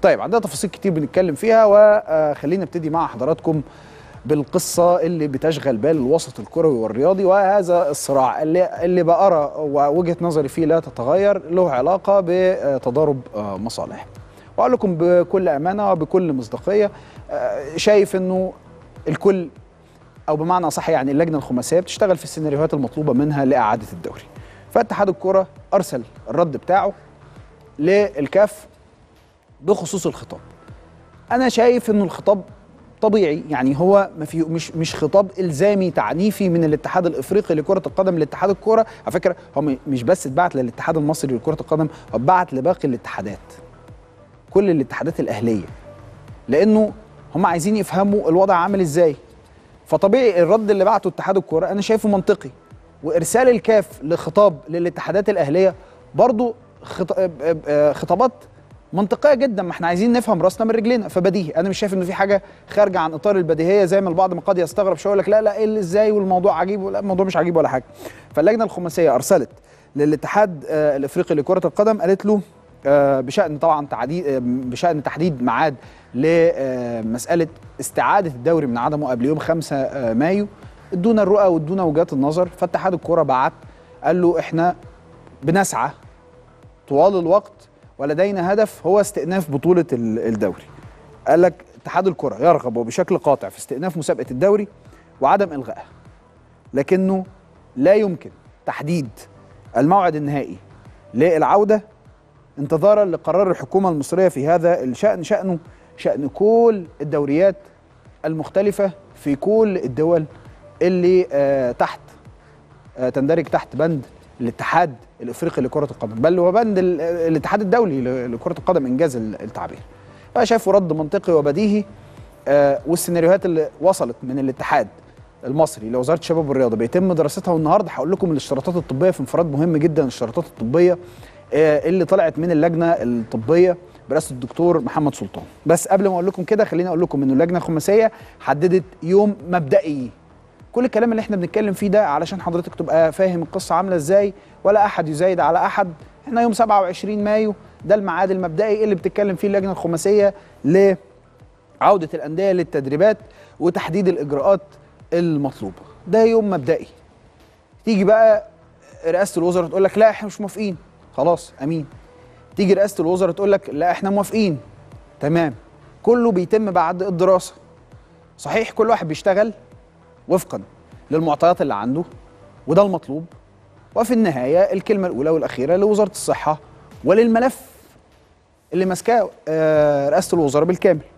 طيب عندنا تفاصيل كتير بنتكلم فيها وخلينا نبتدي مع حضراتكم بالقصة اللي بتشغل بال الوسط الكروي والرياضي وهذا الصراع اللي اللي بقرا ووجهة نظري فيه لا تتغير له علاقة بتضارب مصالح. وأقول لكم بكل أمانة وبكل مصداقية شايف إنه الكل أو بمعنى صح يعني اللجنة الخماسية بتشتغل في السيناريوهات المطلوبة منها لإعادة الدوري. فاتحاد الكرة أرسل الرد بتاعه للكاف بخصوص الخطاب. أنا شايف إنه الخطاب طبيعي يعني هو ما في مش مش خطاب الزامي تعنيفي من الاتحاد الافريقي لكره القدم لاتحاد الكوره على فكره هو مش بس اتبعت للاتحاد المصري لكره القدم هو اتبعت لباقي الاتحادات كل الاتحادات الاهليه لانه هم عايزين يفهموا الوضع عامل ازاي فطبيعي الرد اللي بعته اتحاد الكوره انا شايفه منطقي وارسال الكاف لخطاب للاتحادات الاهليه برضو خطابات منطقيه جدا ما احنا عايزين نفهم راسنا من رجلينا فبديهي انا مش شايف انه في حاجه خارجه عن اطار البديهيه زي ما البعض ما قد يستغرب شويه يقول لك لا لا ايه ازاي والموضوع عجيب لا الموضوع مش عجيب ولا حاجه فاللجنه الخماسيه ارسلت للاتحاد آه الافريقي لكره القدم قالت له آه بشان طبعا تعديد آه بشان تحديد ميعاد لمساله استعاده الدوري من عدمه قبل يوم 5 مايو ادونا الرؤى وادونا وجهات النظر فاتحاد الكوره بعت قال له احنا بنسعى طوال الوقت ولدينا هدف هو استئناف بطولة الدوري قال لك اتحاد الكرة يرغب وبشكل قاطع في استئناف مسابقة الدوري وعدم إلغائها لكنه لا يمكن تحديد الموعد النهائي للعودة انتظارا لقرار الحكومة المصرية في هذا الشأن شأنه شأن كل الدوريات المختلفة في كل الدول اللي آه تحت آه تندرج تحت بند الاتحاد الافريقي لكره القدم بل هو بند الاتحاد الدولي لكره القدم انجاز التعبير انا شايفه رد منطقي وبديهي آه والسيناريوهات اللي وصلت من الاتحاد المصري لوزاره الشباب والرياضه بيتم دراستها والنهارده هقول لكم الاشتراطات الطبيه في انفراد مهم جدا الاشتراطات الطبيه آه اللي طلعت من اللجنه الطبيه برئاسه الدكتور محمد سلطان بس قبل ما اقول لكم كده خليني اقول لكم انه اللجنه الخماسيه حددت يوم مبدئي كل الكلام اللي احنا بنتكلم فيه ده علشان حضرتك تبقى فاهم القصه عامله ازاي ولا احد يزايد على احد احنا يوم 27 مايو ده الميعاد المبدئي اللي بتتكلم فيه اللجنه الخماسيه لعوده الانديه للتدريبات وتحديد الاجراءات المطلوبه ده يوم مبدئي تيجي بقى رئاسه الوزراء تقول لك لا احنا مش موافقين خلاص امين تيجي رئاسه الوزراء تقول لك لا احنا موافقين تمام كله بيتم بعد الدراسه صحيح كل واحد بيشتغل وفقا للمعطيات اللي عنده وده المطلوب وفي النهايه الكلمه الاولى والاخيره لوزاره الصحه وللملف اللي ماسكاه رئاسه الوزراء بالكامل